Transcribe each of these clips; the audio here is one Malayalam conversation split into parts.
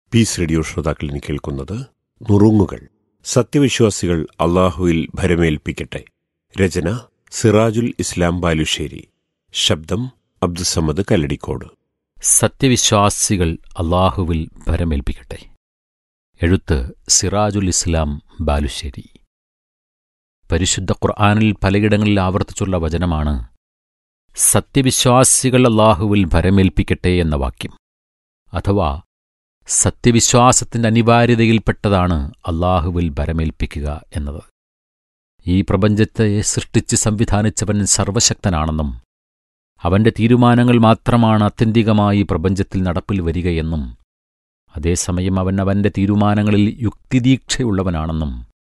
പീസ് റേഡിയോ ശ്രോതാക്കളിന് കേൾക്കുന്നത് നുറുങ്ങുകൾ സത്യവിശ്വാസികൾ അള്ളാഹുവിൽ ഭരമേൽപ്പിക്കട്ടെ രചന സിറാജുൽ ഇസ്ലാം ബാലുശ്ശേരി ശബ്ദം അബ്ദുസമ്മദ് കല്ലടിക്കോട് സത്യവിശ്വാസികൾ അള്ളാഹുവിൽ ഭരമേൽപ്പിക്കട്ടെ എഴുത്ത് സിറാജുൽ ഇസ്ലാം ബാലുശ്ശേരി പരിശുദ്ധ ഖുർആാനിൽ പലയിടങ്ങളിൽ ആവർത്തിച്ചുള്ള വചനമാണ് സത്യവിശ്വാസികൾ അള്ളാഹുവിൽ ഭരമേൽപ്പിക്കട്ടെ എന്ന വാക്യം അഥവാ സത്യവിശ്വാസത്തിന്റെ അനിവാര്യതയിൽപ്പെട്ടതാണ് അള്ളാഹുവിൽ ഭരമേൽപ്പിക്കുക എന്നത് ഈ പ്രപഞ്ചത്തെ സൃഷ്ടിച്ച് സംവിധാനിച്ചവൻ സർവശക്തനാണെന്നും അവന്റെ തീരുമാനങ്ങൾ മാത്രമാണ് ആത്യന്തികമായി പ്രപഞ്ചത്തിൽ നടപ്പിൽ വരികയെന്നും അതേസമയം അവൻ അവന്റെ തീരുമാനങ്ങളിൽ യുക്തിദീക്ഷയുള്ളവനാണെന്നും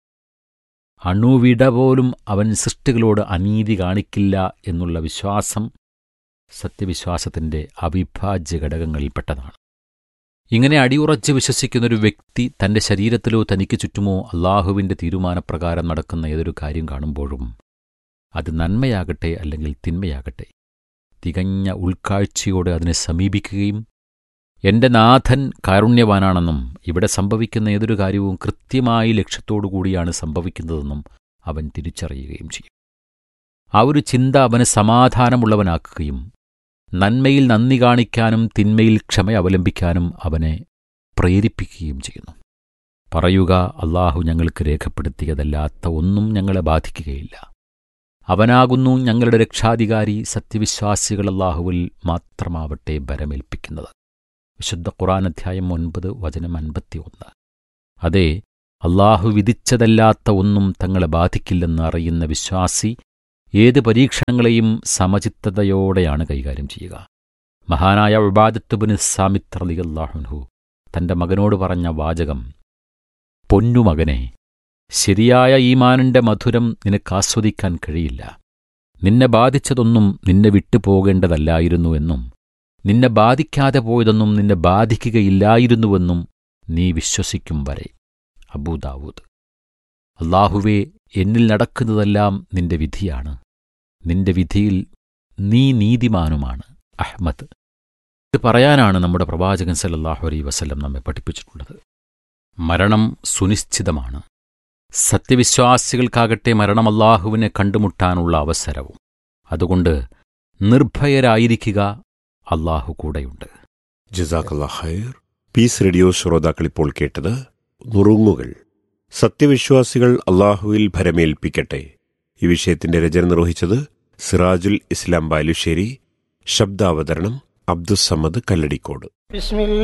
അണുവിട പോലും അവൻ സൃഷ്ടികളോട് അനീതി കാണിക്കില്ല എന്നുള്ള വിശ്വാസം സത്യവിശ്വാസത്തിന്റെ അവിഭാജ്യ ഘടകങ്ങളിൽപ്പെട്ടതാണ് ഇങ്ങനെ അടിയുറച്ച് വിശ്വസിക്കുന്നൊരു വ്യക്തി തന്റെ ശരീരത്തിലോ തനിക്ക് ചുറ്റുമോ അള്ളാഹുവിന്റെ തീരുമാനപ്രകാരം നടക്കുന്ന ഏതൊരു കാര്യം കാണുമ്പോഴും അത് നന്മയാകട്ടെ അല്ലെങ്കിൽ തിന്മയാകട്ടെ തികഞ്ഞ ഉൾക്കാഴ്ചയോടെ അതിനെ സമീപിക്കുകയും എന്റെ നാഥൻ കാരുണ്യവാനാണെന്നും ഇവിടെ സംഭവിക്കുന്ന ഏതൊരു കാര്യവും കൃത്യമായി ലക്ഷ്യത്തോടു കൂടിയാണ് സംഭവിക്കുന്നതെന്നും അവൻ തിരിച്ചറിയുകയും ചെയ്യും ആ ഒരു ചിന്ത അവനെ സമാധാനമുള്ളവനാക്കുകയും നന്മയിൽ നന്ദി കാണിക്കാനും തിന്മയിൽ ക്ഷമ അവലംബിക്കാനും അവനെ പ്രേരിപ്പിക്കുകയും ചെയ്യുന്നു പറയുക അള്ളാഹു ഞങ്ങൾക്ക് രേഖപ്പെടുത്തിയതല്ലാത്ത ഒന്നും ഞങ്ങളെ ബാധിക്കുകയില്ല അവനാകുന്നു ഞങ്ങളുടെ രക്ഷാധികാരി സത്യവിശ്വാസികൾ അള്ളാഹുവിൽ മാത്രമാവട്ടെ ബരമേൽപ്പിക്കുന്നത് വിശുദ്ധ ഖുറാൻ അധ്യായം ഒൻപത് വചനം അൻപത്തിയൊന്ന് അതെ അള്ളാഹു വിധിച്ചതല്ലാത്ത ഒന്നും തങ്ങളെ ബാധിക്കില്ലെന്ന് അറിയുന്ന വിശ്വാസി ഏത് പരീക്ഷണങ്ങളെയും സമചിത്തതയോടെയാണ് കൈകാര്യം ചെയ്യുക മഹാനായ ഉബാദത്തുബിന് സാമിത്ത് റലിയല്ലാഹുൻഹു തന്റെ മകനോട് പറഞ്ഞ വാചകം പൊന്നുമകനെ ശരിയായ ഈമാനിന്റെ മധുരം നിനക്ക് ആസ്വദിക്കാൻ കഴിയില്ല നിന്നെ ബാധിച്ചതൊന്നും നിന്നെ വിട്ടുപോകേണ്ടതല്ലായിരുന്നു എന്നും നിന്നെ ബാധിക്കാതെ പോയതൊന്നും നിന്നെ ബാധിക്കുകയില്ലായിരുന്നുവെന്നും നീ വിശ്വസിക്കും വരെ അബൂദാവൂദ് അള്ളാഹുവേ എന്നിൽ നടക്കുന്നതെല്ലാം നിന്റെ വിധിയാണ് നിന്റെ വിധിയിൽ നീ നീതിമാനുമാണ് അഹ്മദ് ഇത് പറയാനാണ് നമ്മുടെ പ്രവാചകൻ സല്ലല്ലാഹു അലൈ വസല്ലം നമ്മെ പഠിപ്പിച്ചിട്ടുള്ളത് മരണം സുനിശ്ചിതമാണ് സത്യവിശ്വാസികൾക്കാകട്ടെ മരണം അള്ളാഹുവിനെ കണ്ടുമുട്ടാനുള്ള അവസരവും അതുകൊണ്ട് നിർഭയരായിരിക്കുക അള്ളാഹു കൂടെയുണ്ട് ജസാഖല്ലാ ഖൈർ പീസ് റേഡിയോ ശ്രോതാക്കൾ ഇപ്പോൾ കേട്ടത് നുറുങ്ങുകൾ സത്യവിശ്വാസികൾ അള്ളാഹുവിൽ ഭരമേൽപ്പിക്കട്ടെ ഈ വിഷയത്തിന്റെ രചന നിർവഹിച്ചത് സിറാജുൽ ഇസ്ലാം ബാലുശ്ശേരി ശബ്ദാവതരണം അബ്ദുസമ്മദ് കല്ലടിക്കോട് بسم الله